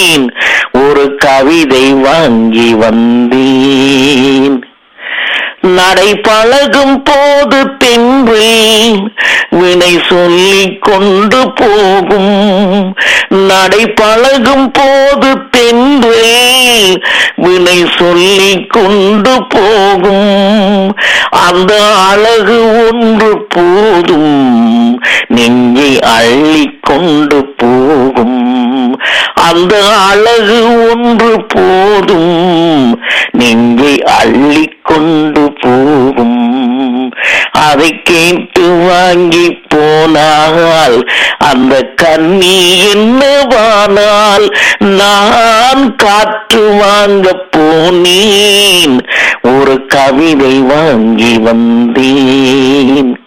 ஒரு கவிதை வாங்கி வந்தேன் நடை பழகும் போது தென்றேன் வினை சொல்லிக் கொண்டு போகும் நடை பழகும் போது தென்றேன் வினை சொல்லிக் கொண்டு போகும் அந்த அழகு ஒன்று போதும் நெஞ்சை அள்ளிக் கொண்டு போகும் அந்த அழகு ஒன்று போதும் நெஞ்சை அள்ளிக் கொண்டு போகும் அதை கேட்டு வாங்கி போனால் அந்த கண்ணி என்னவானால் நான் காற்று வாங்க போனேன் ஒரு கவிதை வாங்கி வந்தேன்